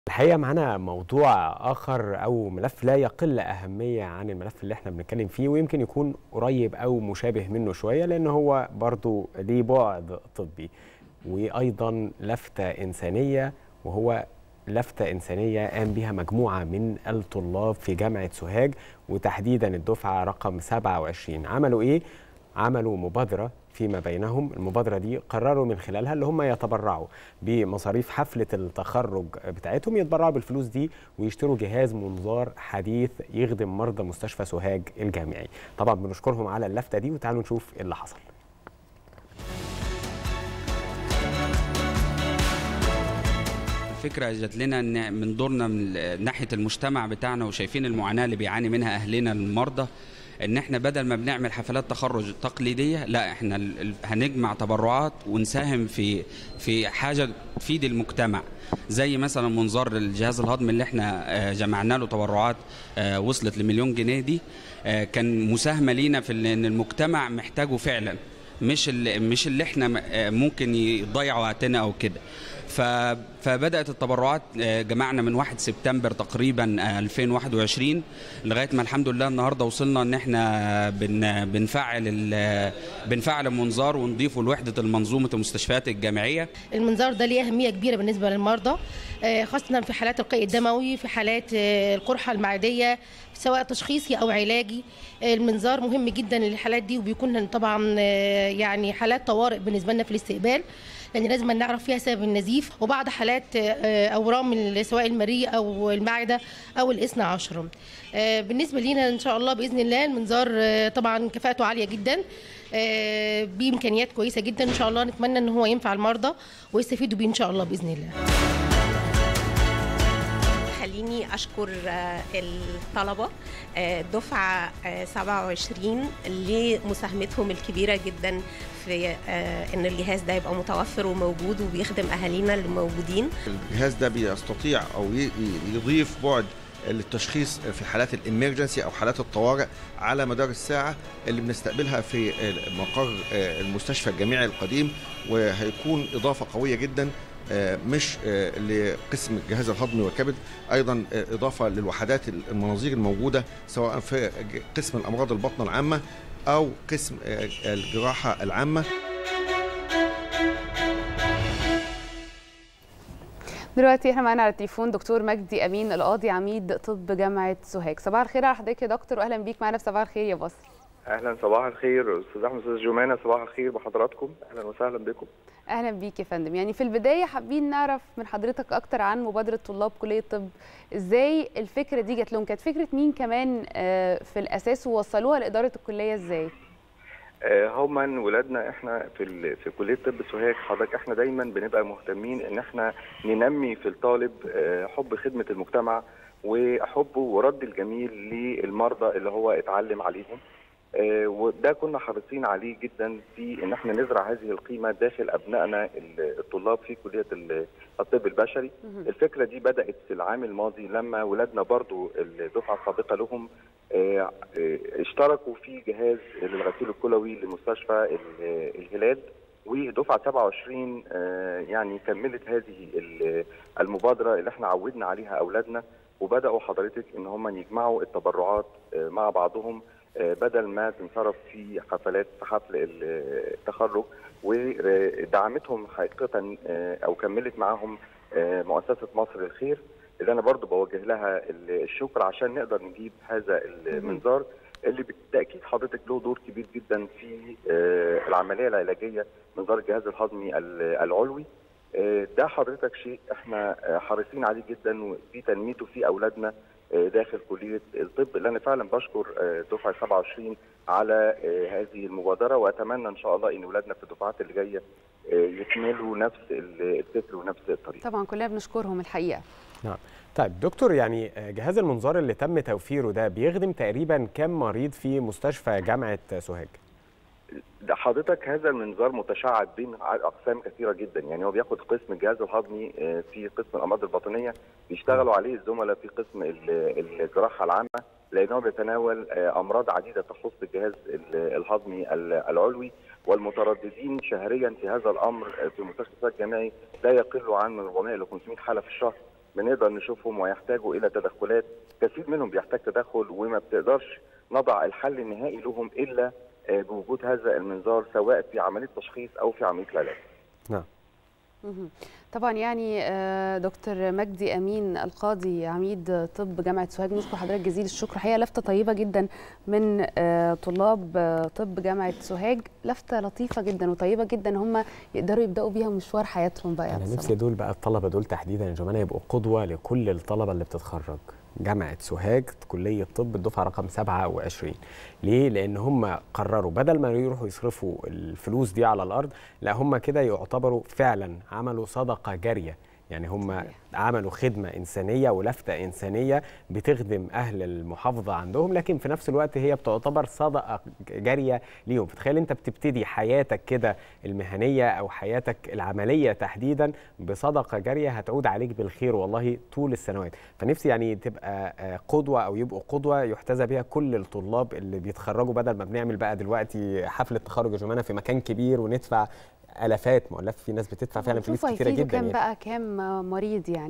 الحقيقة معانا موضوع آخر أو ملف لا يقل أهمية عن الملف اللي احنا بنتكلم فيه ويمكن يكون قريب أو مشابه منه شوية لأن هو برضو ليه بعد طبي وأيضا لفتة إنسانية وهو لفتة إنسانية قام بها مجموعة من الطلاب في جامعة سوهاج وتحديدا الدفعة رقم 27 عملوا إيه؟ عملوا مبادرة فيما بينهم المبادرة دي قرروا من خلالها اللي هم يتبرعوا بمصاريف حفلة التخرج بتاعتهم يتبرعوا بالفلوس دي ويشتروا جهاز منظار حديث يخدم مرضى مستشفى سوهاج الجامعي طبعا بنشكرهم على اللفتة دي وتعالوا نشوف ايه اللي حصل الفكره جات لنا ان من دورنا من ناحيه المجتمع بتاعنا وشايفين المعاناه اللي بيعاني منها اهلنا المرضى ان احنا بدل ما بنعمل حفلات تخرج تقليديه لا احنا ال- ال- هنجمع تبرعات ونساهم في في حاجه تفيد المجتمع زي مثلا منظار الجهاز الهضمي اللي احنا آه، جمعنا له تبرعات آه، وصلت لمليون جنيه دي آه، كان مساهمه لينا في ال- ان المجتمع محتاجه فعلا مش اللي مش اللي احنا م- آه، ممكن يضيع وقتنا او كده ف- فبدات التبرعات آه، جمعنا من 1 سبتمبر تقريبا آه، 2021 لغايه ما الحمد لله النهارده وصلنا ان احنا بن بنفعل ال- بنفعل المنظار ونضيفه لوحده المنظومه المستشفيات الجامعيه المنظار ده ليه أهمية كبيرة بالنسبة للمرضى آه، خاصة في حالات القيء الدموي في حالات آه، القرحة المعدية سواء تشخيصي أو علاجي آه، المنظار مهم جدا للحالات دي وبيكون طبعا آه، يعني حالات طوارئ بالنسبة لنا في الاستقبال لأن لازم نعرف فيها سبب النزيف وبعض حالات آه، أورام ال- سواء المريء أو المعدة أو الاثنى عشر آه، بالنسبة لينا إن شاء الله بإذن الله المنظار آه، طبعا كفاءته عالية جدا آه، بامكانيات كويسه جدا ان شاء الله نتمنى ان هو ينفع المرضى ويستفيدوا بيه ان شاء الله باذن الله خليني اشكر آه، الطلبه آه، دفعه آه، 27 لمساهمتهم الكبيره جدا في آه، ان الجهاز ده يبقى متوفر وموجود وبيخدم اهالينا اللي موجودين الجهاز ده بيستطيع او ي- ي- يضيف بعد للتشخيص في حالات الامرجنسي او حالات الطوارئ على مدار الساعه اللي بنستقبلها في مقر المستشفى الجامعي القديم وهيكون اضافه قويه جدا آه، مش آه، لقسم الجهاز الهضمي والكبد ايضا آه، اضافه للوحدات المناظير الموجوده سواء في ج- قسم الامراض البطن العامه او قسم آه، الجراحه العامه دلوقتي احنا معانا على التليفون دكتور مجدي امين القاضي عميد طب جامعه سوهاج صباح الخير على حضرتك يا دكتور واهلا بيك معانا في صباح الخير يا مصر اهلا صباح الخير استاذ احمد استاذ جمانه صباح الخير بحضراتكم اهلا وسهلا بكم اهلا بيك يا فندم يعني في البدايه حابين نعرف من حضرتك اكتر عن مبادره طلاب كليه الطب ازاي الفكره دي جات لهم كانت فكره مين كمان آه، في الاساس ووصلوها لاداره الكليه ازاي آه، هما ولادنا احنا في ال... في كليه طب سوهاج حضرتك احنا دايما بنبقى مهتمين ان احنا ننمي في الطالب آه، حب خدمه المجتمع وحبه ورد الجميل للمرضى اللي هو اتعلم عليهم آه، وده كنا حريصين عليه جدا في ان احنا نزرع هذه القيمه داخل ابنائنا ال- الطلاب في كليه ال- الطب البشري الفكره دي بدات في العام الماضي لما ولادنا برضو الدفعه السابقه لهم آه، آه، اشتركوا في جهاز للغسيل الكلوي لمستشفى ال- الهلال ودفعه 27 آه، يعني كملت هذه ال- المبادره اللي احنا عودنا عليها اولادنا وبداوا حضرتك ان هم يجمعوا التبرعات آه، مع بعضهم آه، بدل ما تنصرف في حفلات في حفل ال- التخرج ودعمتهم حقيقه آه، او كملت معاهم آه، مؤسسه مصر للخير اللي انا برضو بوجه لها الشكر عشان نقدر نجيب هذا المنظار اللي بالتاكيد حضرتك له دور كبير جدا في آه، العمليه العلاجيه منظار الجهاز الهضمي ال- العلوي آه، ده حضرتك شيء احنا آه، حريصين عليه جدا في تنميته في اولادنا آه، داخل كليه الطب اللي انا فعلا بشكر آه، دفعه 27 على آه، هذه المبادره واتمنى ان شاء الله ان اولادنا في الدفعات اللي جايه آه، يكملوا نفس الفكر ونفس الطريقه طبعا كلنا بنشكرهم الحقيقه نعم طيب دكتور يعني آه، جهاز المنظار اللي تم توفيره ده بيخدم تقريبا كم مريض في مستشفى جامعة سوهاج ده حضرتك هذا المنظار متشعب بين ع- اقسام كثيره جدا يعني هو بياخد قسم الجهاز الهضمي آه، في قسم الامراض الباطنيه بيشتغلوا عليه الزملاء في قسم ال- الجراحه العامه لانه بيتناول آه، امراض عديده تخص الجهاز ال- الهضمي ال- العلوي والمترددين شهريا في هذا الامر آه، في مستشفى الجامعي لا يقل عن من 400 ل 500 حاله في الشهر بنقدر نشوفهم ويحتاجوا الى تدخلات كثير منهم بيحتاج تدخل وما بتقدرش نضع الحل النهائي لهم الا آه، بوجود هذا المنظار سواء في عمليه تشخيص او في عمليه العلاج نعم مهم. طبعا يعني آه، دكتور مجدي امين القاضي عميد طب جامعه سوهاج نشكر حضرتك جزيل الشكر حقيقه لفته طيبه جدا من آه، طلاب آه، طب جامعه سوهاج لفته لطيفه جدا وطيبه جدا هم يقدروا يبداوا بيها مشوار حياتهم بقى يا انا عبد نفسي دول بقى الطلبه دول تحديدا يا جماعه يبقوا قدوه لكل الطلبه اللي بتتخرج جامعه سوهاج كليه طب الدفعه رقم 27 ليه لان هم قرروا بدل ما يروحوا يصرفوا الفلوس دي على الارض لا هم كده يعتبروا فعلا عملوا صدقه جاريه يعني هم صحيح. عملوا خدمه انسانيه ولفته انسانيه بتخدم اهل المحافظه عندهم لكن في نفس الوقت هي بتعتبر صدقه جاريه ليهم فتخيل انت بتبتدي حياتك كده المهنيه او حياتك العمليه تحديدا بصدقه جاريه هتعود عليك بالخير والله طول السنوات فنفسي يعني تبقى آه، قدوه او يبقوا قدوه يحتذى بها كل الطلاب اللي بيتخرجوا بدل ما بنعمل بقى دلوقتي حفله تخرج يا جماعه في مكان كبير وندفع الافات مؤلف في ناس بتدفع فعلا فلوس شوفوا كتيره هيفيدوا جدا كام يعني. بقى كام مريض يعني